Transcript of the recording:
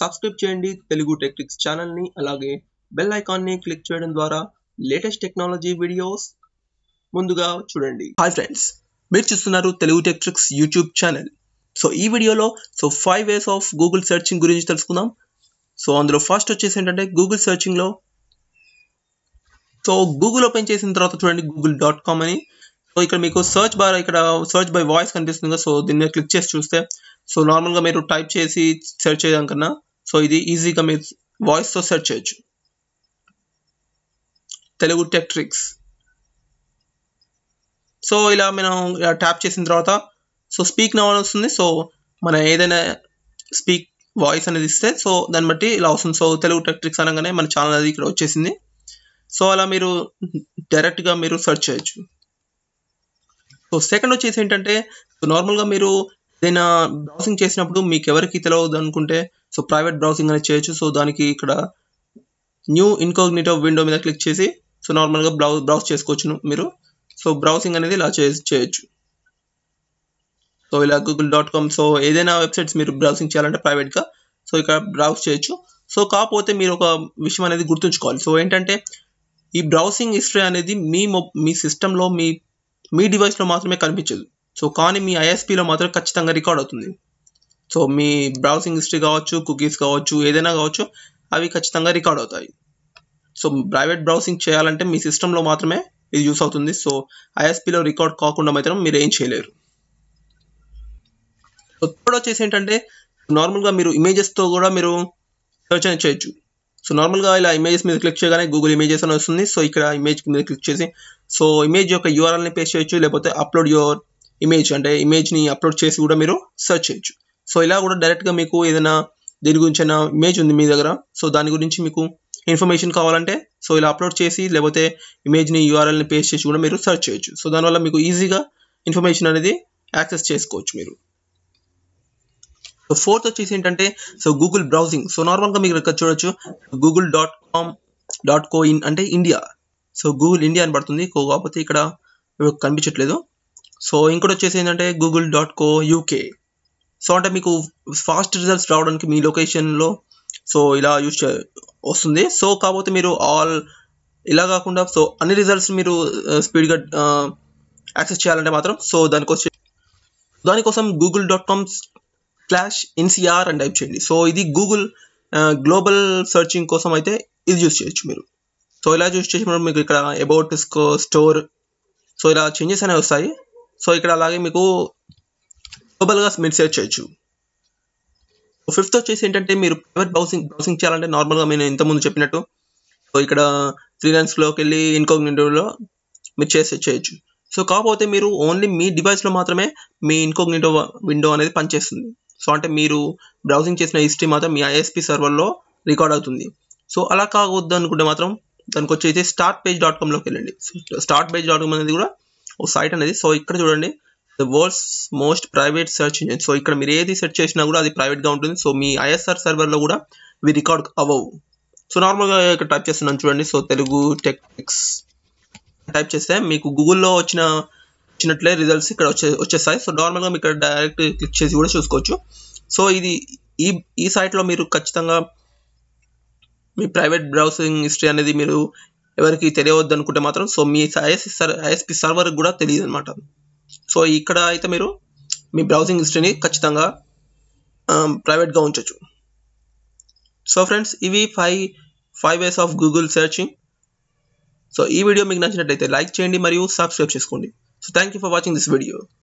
subscribe చేయండి తెలుగు టెక్టిక్స్ ఛానల్ని అలాగే బెల్ ఐకాన్ని క్లిక్ చేయడం ద్వారా లేటెస్ట్ టెక్నాలజీ వీడియోస్ ముందుగా చూడండి హాయ్ ఫ్రెండ్స్ మీరు చూస్తున్నారు Telugu tech tricks YouTube channel so ఈ వీడియోలో so five ways of Google searching గురించి తెలుసుకుందాం సో అందులో ఫస్ట్ వచ్చేసి ఏంటంటే గూగుల్ సెర్చింగ్లో సో గూగుల్ ఓపెన్ చేసిన తర్వాత చూడండి గూగుల్ డాట్ కామ్ అని సో ఇక్కడ మీకు సర్చ్ బార్ ఇక్కడ సర్చ్ బై వాయిస్ కనిపిస్తుంది కదా సో దీని మీద క్లిక్ చేసి చూస్తే సో నార్మల్గా మీరు టైప్ చేసి సెర్చ్ చేయడం కన్నా సో ఇది ఈజీగా మీరు వాయిస్తో సెర్చ్ చేయొచ్చు తెలుగు టెక్ ట్రిక్స్ సో ఇలా మనం ట్యాప్ చేసిన తర్వాత సో స్పీక్ నవ్ అని వస్తుంది సో మన ఏదైనా స్పీక్ వాయిస్ అనేది ఇస్తే సో దాన్ని బట్టి ఇలా వస్తుంది సో తెలుగు టెక్ ట్రిక్స్ అనగానే మన ఛానల్ అది ఇక్కడ వచ్చేసింది సో అలా మీరు డైరెక్ట్గా మీరు సెర్చ్ చేయొచ్చు సో సెకండ్ వచ్చేసి ఏంటంటే సో నార్మల్గా మీరు ఏదైనా బ్రౌసింగ్ చేసినప్పుడు మీకు ఎవరికి తెలియదు అనుకుంటే సో ప్రైవేట్ బ్రౌసింగ్ అనేది చేయొచ్చు సో దానికి ఇక్కడ న్యూ ఇన్కోగ్నిటో విండో మీద క్లిక్ చేసి సో నార్మల్గా బ్రౌ బ్రౌజ్ చేసుకోవచ్చు మీరు సో బ్రౌసింగ్ అనేది ఇలా చే చేయొచ్చు సో ఇలా గూగుల్ డాట్ కామ్ సో ఏదైనా వెబ్సైట్స్ మీరు బ్రౌసింగ్ చేయాలంటే ప్రైవేట్గా సో ఇక్కడ బ్రౌజ్ చేయొచ్చు సో కాకపోతే మీరు ఒక విషయం అనేది గుర్తుంచుకోవాలి సో ఏంటంటే ఈ బ్రౌసింగ్ హిస్టరీ అనేది మీ మొ మీ సిస్టంలో మీ మీ డివైస్లో మాత్రమే కనిపించదు సో కానీ మీ ఐఎస్పీలో మాత్రం ఖచ్చితంగా రికార్డ్ అవుతుంది సో మీ బ్రౌసింగ్ హిస్టరీ కావచ్చు కుకీస్ కావచ్చు ఏదైనా కావచ్చు అవి ఖచ్చితంగా రికార్డ్ అవుతాయి సో ప్రైవేట్ బ్రౌసింగ్ చేయాలంటే మీ సిస్టంలో మాత్రమే ఇది యూస్ అవుతుంది సో ఐఎస్పీలో రికార్డ్ కాకుండా మాత్రం మీరు ఏం చేయలేరు థర్డ్ వచ్చేసి ఏంటంటే నార్మల్గా మీరు ఇమేజెస్తో కూడా మీరు సెర్చ్ అనేది చేయొచ్చు సో నార్మల్గా ఇలా ఇమేజెస్ మీద క్లిక్ చేయగానే గూగుల్ ఇమేజెస్ అని వస్తుంది సో ఇక్కడ ఇమేజ్ మీద క్లిక్ చేసి సో ఇమేజ్ యొక్క యూఆర్ఎల్ని పేస్ట్ చేయొచ్చు లేకపోతే అప్లోడ్ యువర్ ఇమేజ్ అంటే ఇమేజ్ని అప్లోడ్ చేసి కూడా మీరు సెర్చ్ చేయొచ్చు సో ఇలా కూడా డైరెక్ట్గా మీకు ఏదైనా దీని గురించి ఇమేజ్ ఉంది మీ దగ్గర సో దాని గురించి మీకు ఇన్ఫర్మేషన్ కావాలంటే సో ఇలా అప్లోడ్ చేసి లేకపోతే ఇమేజ్ని యూఆర్ఎల్ని పేస్ట్ చేసి కూడా మీరు సెర్చ్ చేయొచ్చు సో దానివల్ల మీకు ఈజీగా ఇన్ఫర్మేషన్ అనేది యాక్సెస్ చేసుకోవచ్చు మీరు సో ఫోర్త్ వచ్చేసి ఏంటంటే సో గూగుల్ బ్రౌజింగ్ సో నార్మల్గా మీరు ఇక్కడ చూడొచ్చు Google dot com dot co in అంటే ఇండియా సో గూగుల్ ఇండియా అని పడుతుంది కాకపోతే ఇక్కడ కనిపించట్లేదు సో ఇంకోటి వచ్చేసి ఏంటంటే Google dot co UK so అంటే మీకు ఫాస్ట్ రిజల్ట్స్ రావడానికి మీ లొకేషన్లో సో ఇలా యూస్ వస్తుంది సో కాకపోతే మీరు ఆల్ ఇలా కాకుండా సో అన్ని రిజల్ట్స్ మీరు స్పీడ్గా యాక్సెస్ చేయాలంటే మాత్రం సో దానికోసం దానికోసం Google dot com slash NCR అని టైప్ చేయండి సో ఇది గూగుల్ గ్లోబల్ సర్చింగ్ కోసం అయితే ఇది యూస్ చేయొచ్చు మీరు సో ఇలా యూస్ చేసినప్పుడు మీకు ఇక్కడ అబౌట్ స్టోర్ సో ఇలా చేంజెస్ అనేవి వస్తాయి సో ఇక్కడ అలాగే మీకు గ్లోబల్గా మీరు సెర్చ్ చేయొచ్చు ఫిఫ్త్ వచ్చేసి ఏంటంటే మీరు ప్రైవేట్ బ్రౌసింగ్ బ్రౌసింగ్ చేయాలంటే నార్మల్గా నేను ఇంతకుముందు చెప్పినట్టు సో ఇక్కడ ఫ్రీలాన్స్లోకి వెళ్ళి ఇన్కోగ్నిటోలో మీరు చేసే చేయొచ్చు సో కాకపోతే మీరు ఓన్లీ మీ డివైస్లో మాత్రమే మీ ఇన్కోగ్నిటో విండో అనేది పనిచేస్తుంది సో అంటే మీరు బ్రౌజింగ్ చేసిన హిస్టరీ మాత్రం మీ ఐఎస్పి సర్వర్లో రికార్డ్ అవుతుంది సో అలా కావద్దు అనుకుంటే మాత్రం దానికి వచ్చేసి స్టార్ట్ పేజ్ డాట్ కామ్లోకి వెళ్ళండి స్టార్ట్ పేజ్ డాట్ కామ్ అనేది కూడా ఓ సైట్ అనేది సో ఇక్కడ చూడండి the world's most private search engine so ఇక్కడ మీరు ఏది సెర్చ్ చేసినా కూడా అది ప్రైవేట్గా ఉంటుంది సో మీ ఐఎస్ఆర్ సర్వర్లో కూడా ఇవి రికార్డ్ అవ్వవు సో నార్మల్గా ఇక్కడ టైప్ చేస్తున్నాను చూడండి సో తెలుగు టెక్నిక్స్ టైప్ చేస్తే మీకు గూగుల్లో వచ్చిన వచ్చినట్లే రిజల్ట్స్ ఇక్కడ వచ్చే వచ్చేస్తాయి సో నార్మల్గా మీకు ఇక్కడ డైరెక్ట్ క్లిక్ చేసి కూడా చూసుకోవచ్చు సో ఇది ఈ ఈ సైట్లో మీరు ఖచ్చితంగా మీ ప్రైవేట్ బ్రౌసింగ్ హిస్టరీ అనేది మీరు ఎవరికి తెలియవద్దు అనుకుంటే మాత్రం సో మీ ఐఎస్పి సర్ ఐఎస్పి సర్వర్ కూడా తెలియదు అనమాట సో ఇక్కడ అయితే మీరు మీ బ్రౌజింగ్ హిస్టరీని ఖచ్చితంగా ప్రైవేట్గా ఉంచవచ్చు సో ఫ్రెండ్స్ ఇవి five five ways of Google searching so ఈ వీడియో మీకు నచ్చినట్లయితే లైక్ చేయండి మరియు సబ్స్క్రైబ్ చేసుకోండి so thank you for watching this video